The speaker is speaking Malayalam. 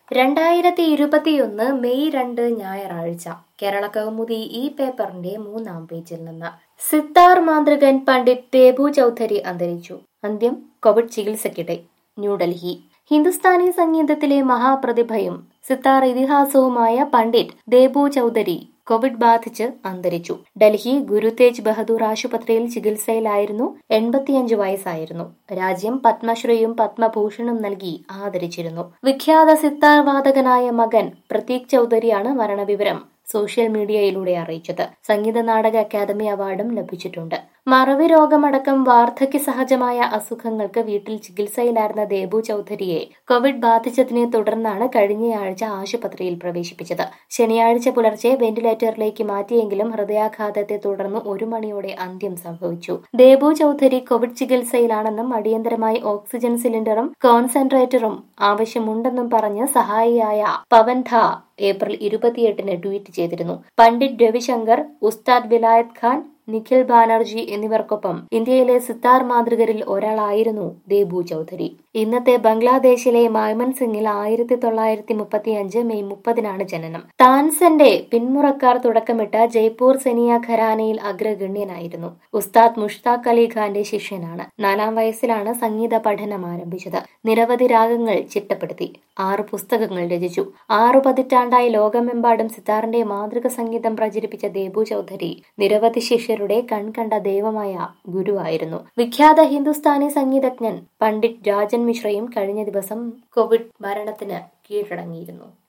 രണ്ടായിരത്തി ഇരുപത്തിയൊന്ന് മെയ് രണ്ട് ഞായറാഴ്ച കേരള കൗമുദി ഈ പേപ്പറിന്റെ മൂന്നാം പേജിൽ നിന്ന് സിത്താർ മാന്ത്രികൻ പണ്ഡിറ്റ് ദേബു ചൗധരി അന്തരിച്ചു അന്ത്യം കോവിഡ് ചികിത്സയ്ക്കിടെ ന്യൂഡൽഹി ഹിന്ദുസ്ഥാനി സംഗീതത്തിലെ മഹാപ്രതിഭയും സിത്താർ ഇതിഹാസവുമായ പണ്ഡിറ്റ് ദേബു ചൗധരി കോവിഡ് ബാധിച്ച് അന്തരിച്ചു ഡൽഹി ഗുരു തേജ് ബഹദൂർ ആശുപത്രിയിൽ ചികിത്സയിലായിരുന്നു എൺപത്തിയഞ്ച് വയസ്സായിരുന്നു രാജ്യം പത്മശ്രീയും പത്മഭൂഷണും നൽകി ആദരിച്ചിരുന്നു വിഖ്യാത സിത്താർ വാദകനായ മകൻ പ്രതീക് ചൗധരിയാണ് മരണവിവരം സോഷ്യൽ മീഡിയയിലൂടെ അറിയിച്ചത് സംഗീത നാടക അക്കാദമി അവാർഡും ലഭിച്ചിട്ടുണ്ട് മറവി രോഗമടക്കം വാർദ്ധക്യ സഹജമായ അസുഖങ്ങൾക്ക് വീട്ടിൽ ചികിത്സയിലായിരുന്ന ദേബു ചൗധരിയെ കോവിഡ് ബാധിച്ചതിനെ തുടർന്നാണ് കഴിഞ്ഞയാഴ്ച ആശുപത്രിയിൽ പ്രവേശിപ്പിച്ചത് ശനിയാഴ്ച പുലർച്ചെ വെന്റിലേറ്ററിലേക്ക് മാറ്റിയെങ്കിലും ഹൃദയാഘാതത്തെ തുടർന്ന് ഒരു മണിയോടെ അന്ത്യം സംഭവിച്ചു ദേബു ചൗധരി കോവിഡ് ചികിത്സയിലാണെന്നും അടിയന്തരമായി ഓക്സിജൻ സിലിണ്ടറും കോൺസെൻട്രേറ്ററും ആവശ്യമുണ്ടെന്നും പറഞ്ഞ് സഹായിയായ പവൻ ധ ഏപ്രിൽ ഇരുപത്തിയെട്ടിന് ട്വീറ്റ് ചെയ്തിരുന്നു പണ്ഡിറ്റ് രവിശങ്കർ ഉസ്താദ് വിലായത് ഖാൻ നിഖിൽ ബാനർജി എന്നിവർക്കൊപ്പം ഇന്ത്യയിലെ സിത്താർ മാതൃകരിൽ ഒരാളായിരുന്നു ദേബു ചൗധരി ഇന്നത്തെ ബംഗ്ലാദേശിലെ മൈമൻ സിംഗിൽ ആയിരത്തി തൊള്ളായിരത്തി മുപ്പത്തി അഞ്ച് മെയ് മുപ്പതിനാണ് ജനനം താൻസന്റെ പിന്മുറക്കാർ തുടക്കമിട്ട ജയ്പൂർ സെനിയ ഖരാനയിൽ അഗ്രഗണ്യനായിരുന്നു ഉസ്താദ് മുഷ്താഖ് അലി ഖാന്റെ ശിഷ്യനാണ് നാലാം വയസ്സിലാണ് സംഗീത പഠനം ആരംഭിച്ചത് നിരവധി രാഗങ്ങൾ ചിട്ടപ്പെടുത്തി ആറ് പുസ്തകങ്ങൾ രചിച്ചു ആറു പതിറ്റാണ്ടായി ലോകമെമ്പാടും സിത്താറിന്റെ മാതൃക സംഗീതം പ്രചരിപ്പിച്ച ദേബു ചൗധരി നിരവധി ശിഷ്യരുടെ കൺകണ്ട ദൈവമായ ഗുരുവായിരുന്നു വിഖ്യാത ഹിന്ദുസ്ഥാനി സംഗീതജ്ഞൻ പണ്ഡിറ്റ് രാജൻ മിശ്രയും കഴിഞ്ഞ ദിവസം കോവിഡ് മരണത്തിന് കീഴടങ്ങിയിരുന്നു